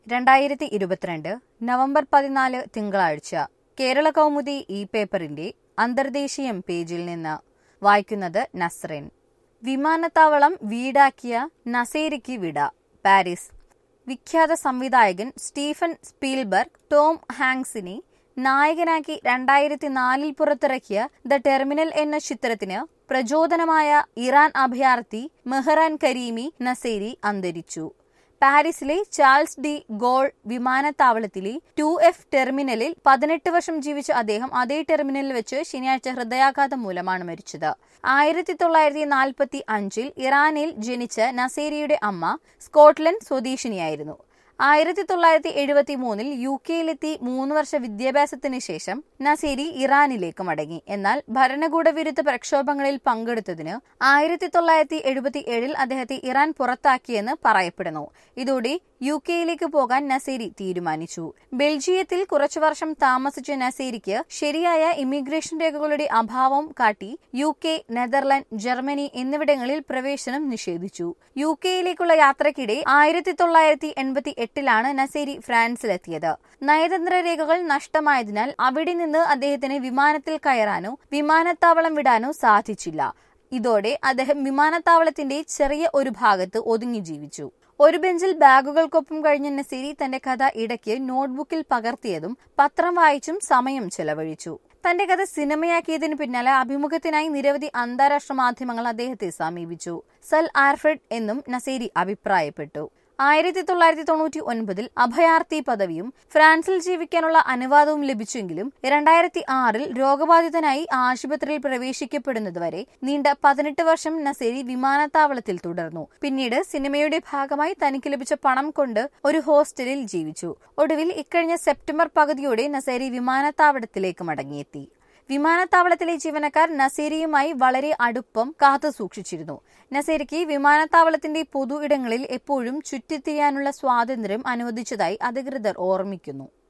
രണ്ടായിരത്തി ഇരുപത്തിരണ്ട് നവംബർ പതിനാല് തിങ്കളാഴ്ച കേരള കൗമുദി ഇ പേപ്പറിന്റെ അന്തർദേശീയം പേജിൽ നിന്ന് വായിക്കുന്നത് നസ്റിൻ വിമാനത്താവളം വീടാക്കിയ നസേരിക്ക് വിട പാരീസ് വിഖ്യാത സംവിധായകൻ സ്റ്റീഫൻ സ്പീൽബർഗ് ടോം ഹാങ്സിനെ നായകനാക്കി രണ്ടായിരത്തി നാലിൽ പുറത്തിറക്കിയ ദ ടെർമിനൽ എന്ന ചിത്രത്തിന് പ്രചോദനമായ ഇറാൻ അഭയാർത്ഥി മെഹ്റാൻ കരീമി നസേരി അന്തരിച്ചു പാരീസിലെ ചാൾസ് ഡി ഗോൾ വിമാനത്താവളത്തിലെ ടു എഫ് ടെർമിനലിൽ പതിനെട്ട് വർഷം ജീവിച്ച അദ്ദേഹം അതേ ടെർമിനലിൽ വെച്ച് ശനിയാഴ്ച ഹൃദയാഘാതം മൂലമാണ് മരിച്ചത് ആയിരത്തി തൊള്ളായിരത്തി നാൽപ്പത്തി അഞ്ചിൽ ഇറാനിൽ ജനിച്ച നസേരിയുടെ അമ്മ സ്കോട്ട്ലൻഡ് സ്വദേശിനിയായിരുന്നു ആയിരത്തി തൊള്ളായിരത്തി എഴുപത്തി മൂന്നിൽ യു കെയിലെത്തി മൂന്ന് വർഷ വിദ്യാഭ്യാസത്തിന് ശേഷം നസേരി ഇറാനിലേക്ക് മടങ്ങി എന്നാൽ ഭരണകൂട വിരുദ്ധ പ്രക്ഷോഭങ്ങളിൽ പങ്കെടുത്തതിന് ആയിരത്തി തൊള്ളായിരത്തി എഴുപത്തി ഏഴിൽ അദ്ദേഹത്തെ ഇറാൻ പുറത്താക്കിയെന്ന് പറയപ്പെടുന്നു ഇതോടെ യു കെയിലേക്ക് പോകാൻ നസേരി തീരുമാനിച്ചു ബെൽജിയത്തിൽ കുറച്ചു വർഷം താമസിച്ച നസേരിക്ക് ശരിയായ ഇമിഗ്രേഷൻ രേഖകളുടെ അഭാവം കാട്ടി യു കെ നെതർലൻഡ് ജർമ്മനി എന്നിവിടങ്ങളിൽ പ്രവേശനം നിഷേധിച്ചു യു കെയിലേക്കുള്ള യാത്രക്കിടെ ആയിരത്തി തൊള്ളായിരത്തി എൺപത്തി എട്ടിലാണ് നസേരി ഫ്രാൻസിലെത്തിയത് നയതന്ത്ര രേഖകൾ നഷ്ടമായതിനാൽ അവിടെ നിന്ന് അദ്ദേഹത്തിന് വിമാനത്തിൽ കയറാനോ വിമാനത്താവളം വിടാനോ സാധിച്ചില്ല ഇതോടെ അദ്ദേഹം വിമാനത്താവളത്തിന്റെ ചെറിയ ഒരു ഭാഗത്ത് ഒതുങ്ങി ജീവിച്ചു ഒരു ബെഞ്ചിൽ ബാഗുകൾക്കൊപ്പം കഴിഞ്ഞ നസീരി തന്റെ കഥ ഇടയ്ക്ക് നോട്ട്ബുക്കിൽ പകർത്തിയതും പത്രം വായിച്ചും സമയം ചെലവഴിച്ചു തന്റെ കഥ സിനിമയാക്കിയതിനു പിന്നാലെ അഭിമുഖത്തിനായി നിരവധി അന്താരാഷ്ട്ര മാധ്യമങ്ങൾ അദ്ദേഹത്തെ സമീപിച്ചു സൽ ആർഫ്രഡ് എന്നും നസേരി അഭിപ്രായപ്പെട്ടു ആയിരത്തി തൊള്ളായിരത്തി തൊണ്ണൂറ്റി ഒൻപതിൽ അഭയാർത്ഥി പദവിയും ഫ്രാൻസിൽ ജീവിക്കാനുള്ള അനുവാദവും ലഭിച്ചെങ്കിലും രണ്ടായിരത്തി ആറിൽ രോഗബാധിതനായി ആശുപത്രിയിൽ പ്രവേശിക്കപ്പെടുന്നതുവരെ നീണ്ട പതിനെട്ട് വർഷം നസേരി വിമാനത്താവളത്തിൽ തുടർന്നു പിന്നീട് സിനിമയുടെ ഭാഗമായി തനിക്ക് ലഭിച്ച പണം കൊണ്ട് ഒരു ഹോസ്റ്റലിൽ ജീവിച്ചു ഒടുവിൽ ഇക്കഴിഞ്ഞ സെപ്റ്റംബർ പകുതിയോടെ നസേരി വിമാനത്താവളത്തിലേക്ക് മടങ്ങിയെത്തി വിമാനത്താവളത്തിലെ ജീവനക്കാർ നസേരിയുമായി വളരെ അടുപ്പം കാത്തു സൂക്ഷിച്ചിരുന്നു നസേരിക്ക് വിമാനത്താവളത്തിന്റെ പൊതു ഇടങ്ങളിൽ എപ്പോഴും ചുറ്റിത്തിരിയാനുള്ള സ്വാതന്ത്ര്യം അനുവദിച്ചതായി അധികൃതർ ഓർമ്മിക്കുന്നു